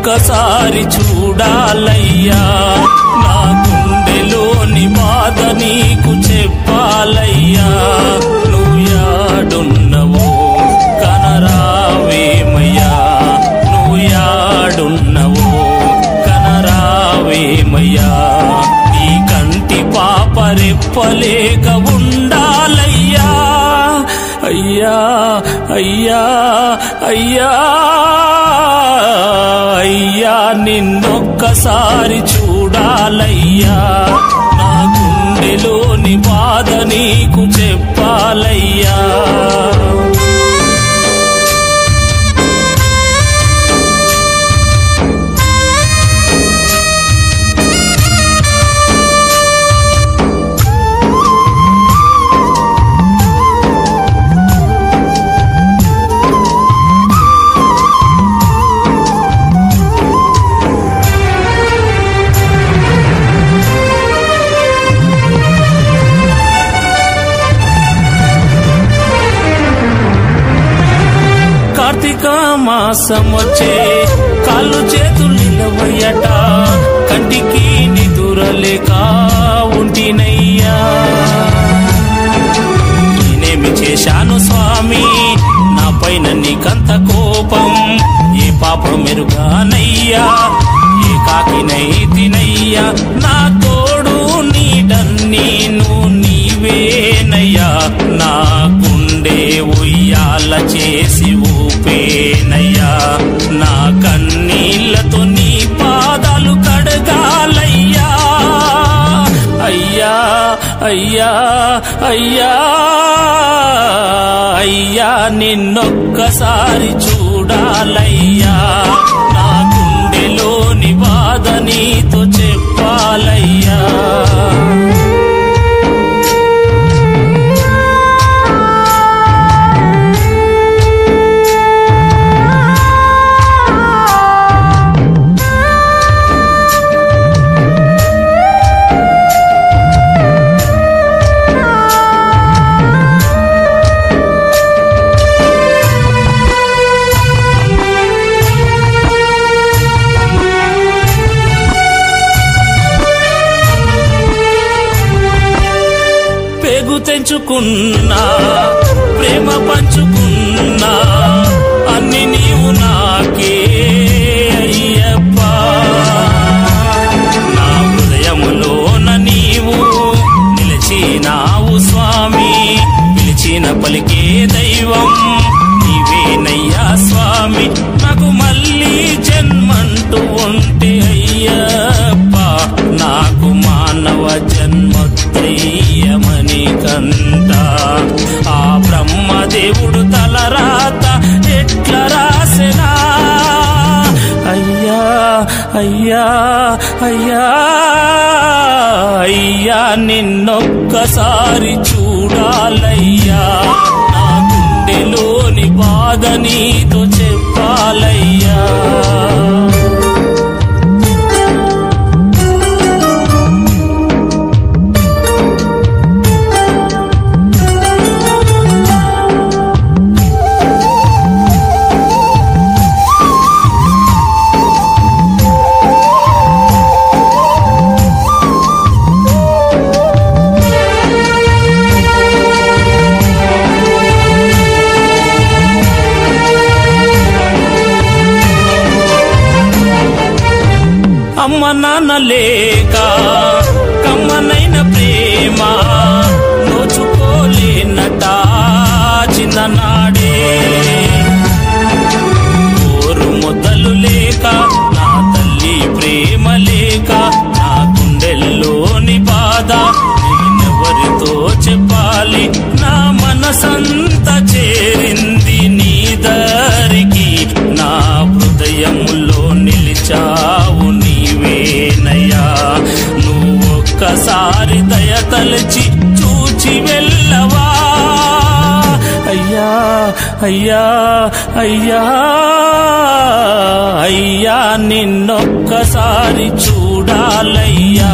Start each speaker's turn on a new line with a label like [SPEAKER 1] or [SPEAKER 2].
[SPEAKER 1] నిన్నొక్కసారి చూడాలయ్యా నా గుండెలోని బాధ నీకు చెప్పాలయ్యా నువ్వు యాడున్నవో కనరావేమయ్యా నువ్వు యాడున్నవో కనరావేమయ్యా నీ కంటి పాప రెప్పలేక ఉండాలయ్యా అయ్యా అయ్యా అయ్యా అయ్యా నిన్నొక్కసారి చూడాలయ్యా నా గుండెలోని బాధ నీకు చెప్పాలయ్యా కార్తీక మాసం వచ్చే కాళ్ళు చేతులు నిలవయ్యట కంటికి నిదురలేక ఉంటినయ్యా నేనేమి చేశాను స్వామి నా పైన నీకంత కోపం ఏ పాపం మెరుగానయ్యా ఏ కాకినై తినయ్యా నా తోడు నీడన్నీను నీవేనయ్యా నా గుండె ఉయ్యాల చేసి ఊపేనయ్యా నా కన్నీళ్లతో నీ పాదాలు కడగాలయ్యా అయ్యా అయ్యా అయ్యా అయ్యా నిన్నొక్కసారి చూడాలయ్యా నా గుండెలోని బాధ నీతో చెప్పాలయ్యా పేగు తెంచుకున్నా ప్రేమ పంచుకున్నా అన్ని నీవు నాకే అయ్యప్ప నా హృదయములోన నీవు నిలిచినావు స్వామి పిలిచిన పలికే దైవం నీవేనయ్యా స్వామి నాకు మళ్ళీ జన్మంటూ ఉంటే అయ్యప్ప నాకు మానవ జన్మత్రయ్యమని కంట ఆ బ్రహ్మదేవుడు తలరాత ఎట్ల రాసెనా అయ్యా అయ్యా అయ్యా అయ్యా నిన్నొక్కసారి చూడాలయ్యా నా గుండెలోని బాధ నీతో చెప్పాలయ్యా అమ్మ నాన్న లేక కమ్మనైన ప్రేమ నోచుకోలేనట చిన్ననాడే కోరు మొదలు లేక నా తల్లి ప్రేమ లేక నా గుండెల్లోని బాధ నేనెవరితో చెప్పాలి నా మనసంతా చేరింది నీ దారికి నా హృదయములో నిలిచావు నీవేనయ్యా నువ్వు ఒక్కసారి దయతలచి చూచి వెళ్ళవా అయ్యా అయ్యా అయ్యా అయ్యా నిన్నొక్కసారి చూడాలయ్యా